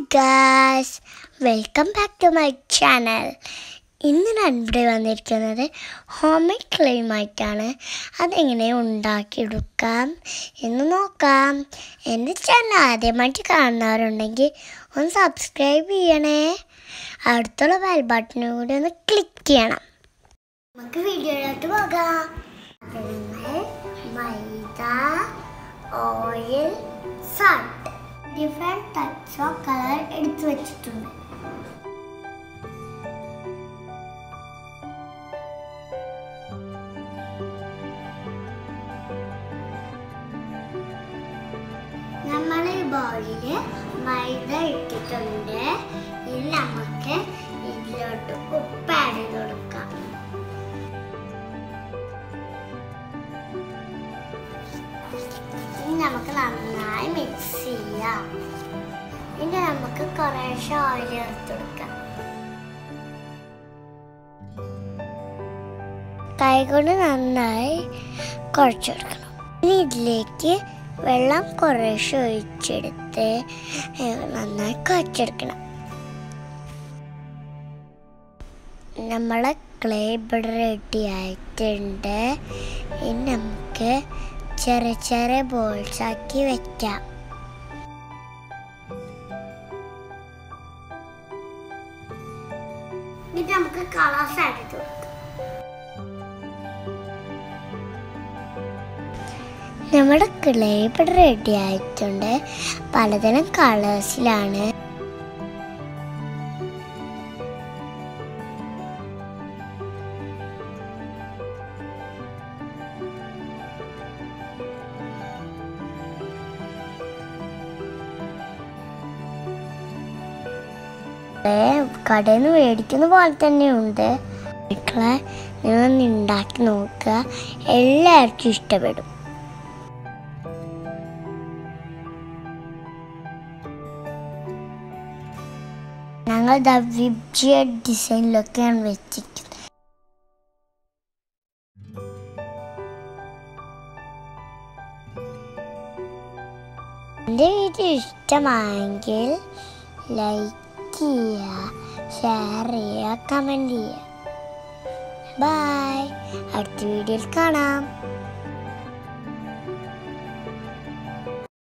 hi guys welcome back to my channel ഇന്ന് ഞാൻ ഇവിടെ വന്നിരിക്കുന്നത് ഹോം മെയ്ഡ് ക്ലെയിമായിട്ടാണ് അതെങ്ങനെ ഉണ്ടാക്കിയെടുക്കാം എന്ന് നോക്കാം എൻ്റെ ചാനൽ ആദ്യമായിട്ട് കാണുന്നവരുണ്ടെങ്കിൽ ഒന്ന് സബ്സ്ക്രൈബ് ചെയ്യണേ അടുത്തുള്ള ബെൽ ബട്ടനും കൂടി ഒന്ന് ക്ലിക്ക് ചെയ്യണം നമുക്ക് വീഡിയോയിലോട്ട് പോകാം അതിന് maida oil salt different types of colour എടുത്തു വെച്ചിട്ടുണ്ട് നമ്മൾ ഈ ബൗളിൽ മൈദ ഇട്ടിട്ടുണ്ട് ഇനി നമുക്ക് ഇതിലോട്ട് ഉപ്പ് ആഡ് ചെയ്ത് കൊടുക്കാം ഇനി നമുക്ക് നന്നായി മിക്സ് ചെയ്യാം ഇനി നമുക്ക് കുറേശ്ശെ ഓയിൽ ചേർത്ത് കൊടുക്കാം കൈകൊണ്ട് നന്നായി കുഴച്ചെടുക്കണം ഇനി ഇതിലേക്ക് വെള്ളം കുറേശ്ശെ ഒഴിച്ചെടുത്ത് ഏഹ്, നന്നായി കുഴച്ചെടുക്കണം നമ്മളെ ക്ലേ ഇവിടെ റെഡി ആയിട്ടുണ്ട് ഇനി നമുക്ക് ചെറിയ ചെറിയ ബോൾസ് ആക്കി വെക്കാം എന്നിട്ട് നമുക്ക് കളേഴ്സ് ആഡ് ചെയ്ത് കൊടുക്കാം നമ്മുടെ ക്ലേ ഇവിടെ റെഡി ആയിട്ടുണ്ട് പലതരം കളേഴ്സിലാണ് കടയിൽ നിന്ന് മേടിക്കുന്ന പോലെ തന്നെയുണ്ട് മക്കളെ നിങ്ങളൊന്ന് ഉണ്ടാക്കി നോക്കുക എല്ലാവർക്കും ഇഷ്ടപ്പെടും ഞങ്ങൾ ദ വിബ്ജിയ ഡിസൈനിലൊക്കെയാണ് വെച്ചിരിക്കുന്നത് എൻ്റെ വീഡിയോ ഇഷ്ടമായെങ്കിൽ ലൈക്ക് ചെയ്യുക ഷെയർ ചെയ്യുക കമൻറ്റ് ചെയ്യുക ബൈ അടുത്ത വീഡിയോയിൽ കാണാം